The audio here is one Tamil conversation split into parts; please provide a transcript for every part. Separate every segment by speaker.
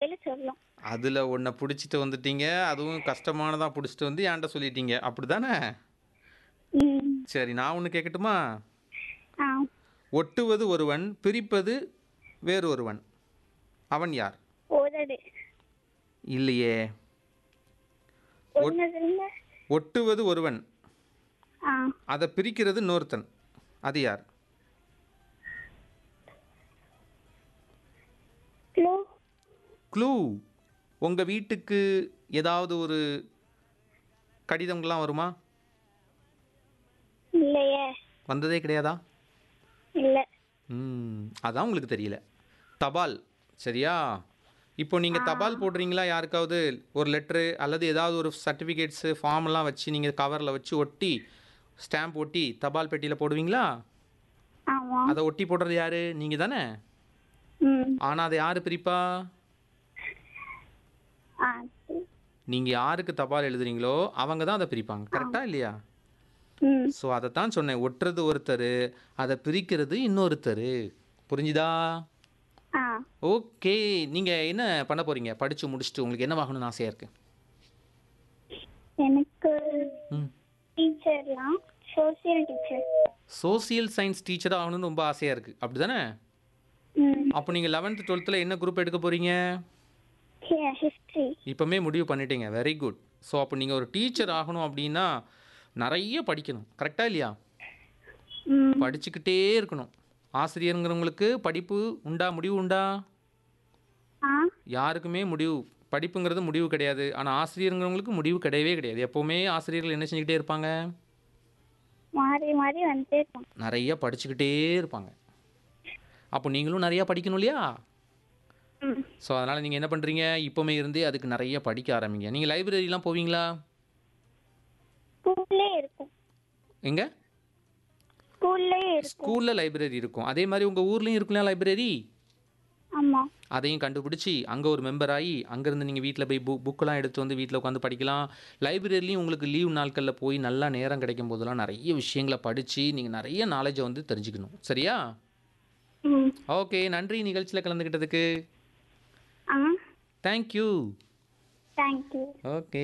Speaker 1: பதில் சொல்லும்
Speaker 2: அதில் ஒன்றை பிடிச்சிட்டு வந்துட்டீங்க அதுவும் கஷ்டமானதாக பிடிச்சிட்டு வந்து என்கிட்ட சொல்லிட்டீங்க அப்படி தானே
Speaker 1: ம்
Speaker 2: சரி நான் ஒன்று கேட்கட்டுமா
Speaker 1: ஆ
Speaker 2: ஒட்டுவது ஒருவன் பிரிப்பது வேறு ஒருவன் அவன் யார்
Speaker 1: உதடு
Speaker 2: இல்லையே
Speaker 1: ஒன்னதுல
Speaker 2: ஒட்டுவது ஒருவன்
Speaker 1: ஆ
Speaker 2: அதை பிரிக்கிறது இன்னொருத்தன் அது யார்
Speaker 1: க்ளூ
Speaker 2: க்ளூ உங்கள் வீட்டுக்கு ஏதாவது ஒரு கடிதங்கள்லாம் வருமா
Speaker 1: இல்லையே
Speaker 2: வந்ததே கிடையாதா
Speaker 1: இல்லை
Speaker 2: ம் அதான் உங்களுக்கு தெரியல தபால் சரியா இப்போ நீங்கள் தபால் போடுறீங்களா யாருக்காவது ஒரு லெட்ரு அல்லது ஏதாவது ஒரு சர்டிஃபிகேட்ஸு ஃபார்ம்லாம் வச்சு நீங்கள் கவரில் வச்சு ஒட்டி ஸ்டாம்ப் ஒட்டி தபால் பெட்டியில் போடுவீங்களா
Speaker 1: ஆமாம்
Speaker 2: அதை ஒட்டி போடுறது யாரு நீங்கள் தானே
Speaker 1: ம்
Speaker 2: ஆனால் அதை யார் பிரிப்பா
Speaker 1: ஆ
Speaker 2: நீங்கள் யாருக்கு தபால் எழுதுறீங்களோ அவங்க தான் அதை பிரிப்பாங்க கரெக்டா இல்லையா
Speaker 1: ம்
Speaker 2: ஸோ அதை தான் சொன்னேன் ஒட்டுறது ஒருத்தர் அதை பிரிக்கிறது இன்னொருத்தர் புரிஞ்சுதா
Speaker 1: ஆ
Speaker 2: ஓகே நீங்கள் என்ன பண்ண போகிறீங்க படித்து முடிச்சுட்டு உங்களுக்கு என்ன ஆகணும்னு ஆசையாக இருக்குது
Speaker 1: எனக்கு
Speaker 2: ம்
Speaker 1: டீச்சர்லாம் சோசியல் டீச்சர்
Speaker 2: சோசியல் சயின்ஸ் டீச்சராக ஆகணும்னு ரொம்ப ஆசையாக இருக்குது அப்படி தானே
Speaker 1: ம்
Speaker 2: அப்போ நீங்கள் லெவன்த்து டுவெல்த்தில் என்ன குரூப் எடுக்க போகிறீங்க
Speaker 1: ஹிஸ்ட்ரி
Speaker 2: இப்போமே முடிவு பண்ணிட்டீங்க வெரி குட் ஸோ அப்போ நீங்கள் ஒரு டீச்சர் ஆகணும் அப்படின்னா நிறைய படிக்கணும் கரெக்டாக இல்லையா
Speaker 1: ம்
Speaker 2: படிச்சுக்கிட்டே இருக்கணும் ஆசிரியருங்கிறவங்களுக்கு படிப்பு உண்டா முடிவு உண்டா
Speaker 1: ஆ
Speaker 2: யாருக்குமே முடிவு படிப்புங்கிறது முடிவு கிடையாது ஆனால் ஆசிரியருங்கிறவங்களுக்கு முடிவு கிடையவே கிடையாது எப்போவுமே ஆசிரியர்கள் என்ன செஞ்சுக்கிட்டே இருப்பாங்க
Speaker 1: மாறி மாறி வந்துட்டே இருக்கும்
Speaker 2: நிறைய படிச்சுக்கிட்டே இருப்பாங்க அப்போ நீங்களும் நிறையா படிக்கணும் இல்லையா
Speaker 1: ம்
Speaker 2: ஸோ அதனால் நீங்கள் என்ன பண்ணுறீங்க இப்போமே இருந்தே அதுக்கு நிறைய படிக்க ஆரம்பிங்க நீங்கள் லைப்ரரிலாம் போவீங்களா
Speaker 1: ஸ்கூல்லே இருக்கும்
Speaker 2: எங்கே
Speaker 1: ஸ்கூல்லே இருக்கும்
Speaker 2: ஸ்கூலில் லைப்ரரி இருக்கும் அதே மாதிரி உங்கள் ஊர்லேயும் இருக்குல்ல லைப்ரரி
Speaker 1: ஆமாம்
Speaker 2: அதையும் கண்டுபிடிச்சி அங்கே ஒரு மெம்பர் ஆகி அங்கேருந்து நீங்கள் வீட்டில் போய் புக் புக்கெல்லாம் எடுத்து வந்து வீட்டில் உட்காந்து படிக்கலாம் லைப்ரரிலையும் உங்களுக்கு லீவ் நாட்களில் போய் நல்லா நேரம் கிடைக்கும் போதெல்லாம் நிறைய விஷயங்களை படித்து நீங்கள் நிறைய நாலேஜை வந்து தெரிஞ்சுக்கணும் சரியா
Speaker 1: ம்
Speaker 2: ஓகே நன்றி நிகழ்ச்சியில் கலந்துக்கிட்டதுக்கு
Speaker 1: ஆ
Speaker 2: தேங்க்யூ
Speaker 1: தேங்க்யூ
Speaker 2: ஓகே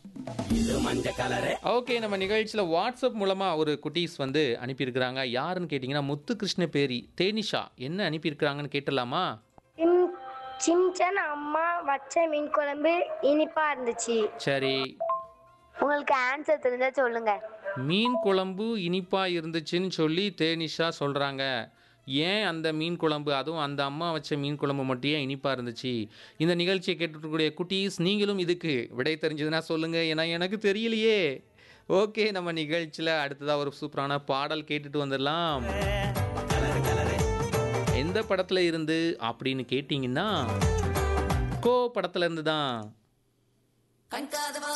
Speaker 2: ஓகே நம்ம நிகழ்ச்சியில் வாட்ஸ்அப் மூலமாக ஒரு குட்டீஸ் வந்து அனுப்பியிருக்கிறாங்க யாருன்னு கேட்டிங்கன்னா முத்து கிருஷ்ண பேரி தேனிஷா என்ன அனுப்பியிருக்கிறாங்கன்னு கேட்டலாமா
Speaker 3: சிம் சிம்சன் அம்மா வச்ச மீன் குழம்பு இனிப்பா இருந்துச்சு
Speaker 2: சரி
Speaker 3: உங்களுக்கு ஆன்சர் தெரிஞ்சா சொல்லுங்க
Speaker 2: மீன் குழம்பு இனிப்பாக இருந்துச்சுன்னு சொல்லி தேனிஷா சொல்கிறாங்க ஏன் அந்த மீன் குழம்பு அதுவும் அந்த அம்மா வச்ச மீன் குழம்பு மட்டும் ஏன் இனிப்பாக இருந்துச்சு இந்த நிகழ்ச்சியை கேட்டுக்கூடிய குட்டீஸ் நீங்களும் இதுக்கு விடை தெரிஞ்சதுன்னா சொல்லுங்கள் ஏன்னா எனக்கு தெரியலையே ஓகே நம்ம நிகழ்ச்சியில் அடுத்ததாக ஒரு சூப்பரான பாடல் கேட்டுட்டு வந்துடலாம் எந்த படத்தில் இருந்து அப்படின்னு கேட்டிங்கன்னா கோ படத்துல இருந்து தான்